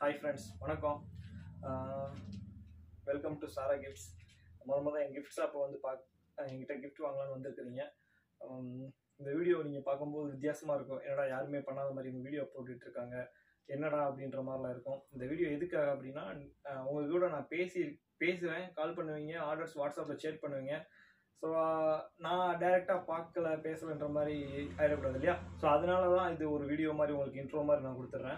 hi friends வணக்கம் welcome to Sara gifts முத முத என் கிஃப்ட் ஷாப்பை வந்து பாக் என்கிட்ட கிஃப்ட் வாங்கலாம்னு வந்திருக்கிறீங்க Um, இந்த வீடியோ நீங்கள் பார்க்கும்போது வித்தியாசமாக இருக்கும் என்னடா யாருமே பண்ணாத மாதிரி இந்த வீடியோ போட்டுட்டு இருக்காங்க என்னடா அப்படின்ற மாதிரிலாம் இருக்கும் இந்த வீடியோ எதுக்காக அப்படின்னா அஹ், உங்க கூட நான் பேசி பேசுவேன் கால் பண்ணுவீங்க ஆர்டர்ஸ் வாட்ஸ்அப்பில் ஷேர் பண்ணுவீங்க ஸோ நான் டைரெக்டாக பார்க்கல பேசலைன்ற மாதிரி ஆயிடக்கூடாது இல்லையா ஸோ அதனால தான் இது ஒரு வீடியோ மாதிரி உங்களுக்கு இன்ட்ரோ மாதிரி நான் கொடுத்துட்றேன்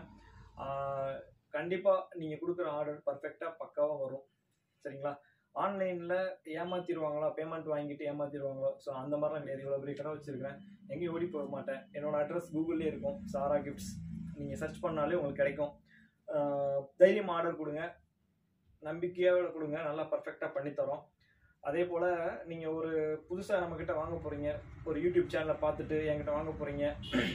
கண்டிப்பாக நீங்கள் கொடுக்குற ஆர்டர் பர்ஃபெக்டாக பக்காவாக வரும் சரிங்களா ஆன்லைனில் ஏமாத்திடுவாங்களா பேமெண்ட் வாங்கிட்டு ஏமாத்திடுவாங்களோ ஸோ அந்த மாதிரிலாம் கிடையாது இவ்வளோ பெரிய கடை வச்சுருக்கேன் எங்கேயும் ஓடி போக மாட்டேன் என்னோட அட்ரஸ் கூகுள்லேயே இருக்கும் சாரா கிஃப்ட்ஸ் நீங்கள் சர்ச் பண்ணாலே உங்களுக்கு கிடைக்கும் ஆஹ் தைரியமாக ஆர்டர் கொடுங்க நம்பிக்கையாக கொடுங்க நல்லா பர்ஃபெக்டாக பண்ணித்தரோம் அதே போல் நீங்கள் ஒரு புதுசாக நம்மக்கிட்ட வாங்க போகிறீங்க ஒரு யூடியூப் சேனலை பார்த்துட்டு என்கிட்ட வாங்க போகிறீங்க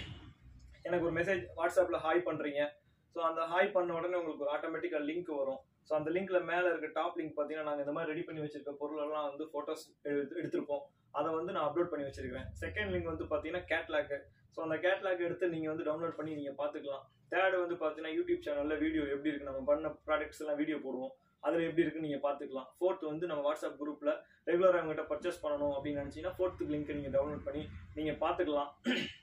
எனக்கு ஒரு மெசேஜ் வாட்ஸ்அப்பில் ஹாய் பண்ணுறீங்க ஸோ அந்த ஹாய் பண்ண உடனே உங்களுக்கு ஒரு ஆட்டோமேட்டிக்காக லிங்க் வரும் ஸோ அந்த லிங்க்ல மேலே இருக்க டாப் லிங்க் பார்த்தீங்கன்னா நாங்கள் இந்த மாதிரி ரெடி பண்ணி வச்சிருக்க பொருளெல்லாம் வந்து ஃபோட்டோஸ் எடுத்திருப்போம் அதை வந்து நான் அப்லோட் பண்ணி வச்சிருக்கிறேன் செகண்ட் லிங்க் வந்து பார்த்தீங்கன்னா கேட்லாக் ஸோ அந்த கேட்லாக் எடுத்து நீங்கள் வந்து டவுன்லோட் பண்ணி நீங்கள் பார்த்துக்கலாம் தேர்ட் வந்து பார்த்தீங்கன்னா யூடியூப் சேனலில் வீடியோ எப்படி இருக்கு நம்ம பண்ண ப்ராடக்ட்ஸ் எல்லாம் வீடியோ போடுவோம் அதில் எப்படி இருக்குன்னு நீங்கள் பார்த்துக்கலாம் ஃபோர்த் வந்து நம்ம வாட்ஸ்அப் குரூப்பில் ரெகுலராக அவங்ககிட்ட பர்ச்சேஸ் பண்ணணும் அப்படின்னு நினச்சிங்கன்னா ஃபோர்த்துக்கு லிங்க் நீங்கள் டவுன்லோட் பண்ணி நீங்கள் பார்த்துக்கலாம்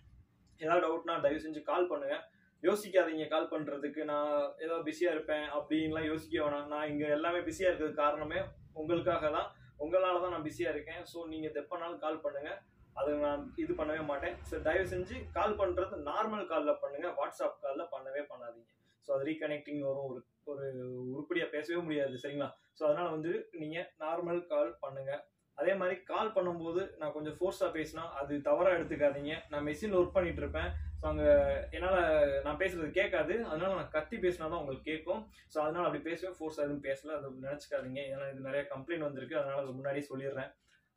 ஏதாவது டவுட்னா தயவு செஞ்சு கால் பண்ணுங்கள் யோசிக்காதீங்க கால் பண்ணுறதுக்கு நான் ஏதோ பிஸியாக இருப்பேன் அப்படின்லாம் யோசிக்க வேணாம் நான் இங்கே எல்லாமே பிஸியாக இருக்கிறது காரணமே உங்களுக்காக தான் உங்களால் தான் நான் பிஸியாக இருக்கேன் ஸோ நீங்கள் எப்போனாலும் கால் பண்ணுங்கள் அதை நான் இது பண்ணவே மாட்டேன் ஸோ தயவு செஞ்சு கால் பண்ணுறது நார்மல் காலில் பண்ணுங்கள் வாட்ஸ்அப் காலில் பண்ணவே பண்ணாதீங்க ஸோ அது ரீகனெக்டிங் வரும் ஒரு ஒரு உருப்படியாக பேசவே முடியாது சரிங்களா ஸோ அதனால் வந்து நீங்கள் நார்மல் கால் பண்ணுங்கள் அதே மாதிரி கால் பண்ணும்போது நான் கொஞ்சம் ஃபோர்ஸாக பேசினா அது தவறாக எடுத்துக்காதீங்க நான் மெஷினில் ஒர்க் பண்ணிட்டு இருப்பேன் ஸோ அங்கே என்னால் நான் பேசுறது கேட்காது அதனால நான் கத்தி பேசினா தான் உங்களுக்கு கேட்கும் ஸோ அதனால அப்படி பேசுவேன் ஃபோர்ஸ் எதுவும் பேசல அது நினச்சிக்காதீங்க ஏன்னா இது நிறைய கம்ப்ளைண்ட் வந்திருக்கு அதனால அது முன்னாடியே சொல்லிடுறேன்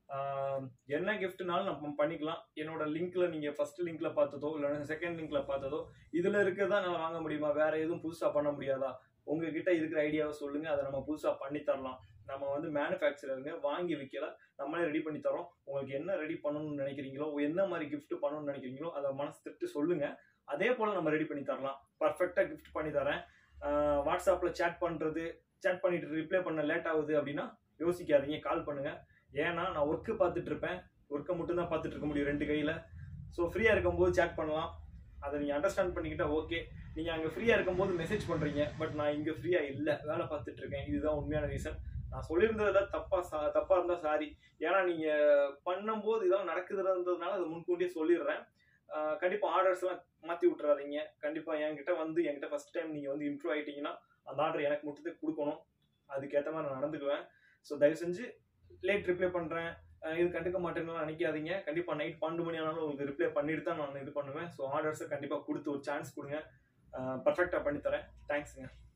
ஆஹ் என்ன கிஃப்ட்னாலும் நம்ம பண்ணிக்கலாம் என்னோட லிங்க்ல நீங்க ஃபர்ஸ்ட் லிங்க்ல பார்த்ததோ இல்லைன்னா செகண்ட் லிங்க்ல பார்த்ததோ இதுல இருக்கிறதா என்னால் வாங்க முடியுமா வேற எதுவும் புதுசா பண்ண முடியாதா உங்ககிட்ட இருக்கிற ஐடியாவை சொல்லுங்க அதை நம்ம புதுசா பண்ணி தரலாம் நம்ம வந்து மேனுஃபேக்சரருங்க வாங்கி விற்கல நம்மளே ரெடி பண்ணி தரோம் உங்களுக்கு என்ன ரெடி பண்ணணும்னு நினைக்கிறீங்களோ என்ன மாதிரி gift பண்ணணும்னு நினைக்கிறீங்களோ அதை மனசு திட்டு சொல்லுங்க அதே போல நம்ம ரெடி பண்ணி தரலாம் பர்ஃபெக்டா gift பண்ணி தரேன் ஆஹ் வாட்ஸ்அப்ல சேட் பண்றது சேட் பண்ணிட்டு ரிப்ளை பண்ண லேட் ஆகுது அப்படின்னா யோசிக்காதீங்க கால் பண்ணுங்க ஏன்னா நான் ஒர்க்கு பார்த்துட்டு இருப்பேன் ஒர்க்கை மட்டும் தான் பார்த்துட்டு இருக்க முடியும் ரெண்டு கையில ஸோ ஃப்ரீயா இருக்கும்போது சேட் பண்ணலாம் அதை நீங்க அண்டர்ஸ்டாண்ட் பண்ணிக்கிட்டா ஓகே நீங்க அங்க ஃப்ரீயா இருக்கும்போது மெசேஜ் பண்றீங்க பட் நான் இங்க ஃப்ரீயா இல்ல வேலை பார்த்துட்டு இருக்கேன் இதுதான் உண்மையான ரீசன் நான் சொல்லியிருந்ததுல தப்பா சா- தப்பா இருந்தா சாரி ஏன்னா நீங்க பண்ணும்போது இதெல்லாம் நடக்குதுன்றதுனால அதை முன்கூட்டியே சொல்லிடுறேன் ஆஹ் கண்டிப்பா ஆர்டர்ஸ் எல்லாம் மாத்தி விட்டுறாதீங்க கண்டிப்பா என்கிட்ட வந்து என்கிட்ட ஃபர்ஸ்ட் டைம் நீங்க வந்து இம்ப்ரூவ் ஆயிட்டீங்கன்னா அந்த ஆர்டர் எனக்கு மட்டும் கொடுக்கணும் அதுக்கேற்ற மாதிரி நான் நடந்துக்குவேன் ஸோ தயவு செஞ்சு லேட் ரிப்ளை பண்றேன் அஹ் இது கண்டுக்க மாட்டேன்னு நினைக்காதீங்க கண்டிப்பா நைட் பன்னெண்டு மணி ஆனாலும் உங்களுக்கு ரிப்ளை பண்ணிட்டு தான் நான் இது பண்ணுவேன் ஸோ ஆர்டர்ஸை கண்டிப்பா கொடுத்து ஒரு சான்ஸ் கொடுங்க பர்ஃபெக்டாக பண்ணி தரேன் தேங்க்ஸுங்க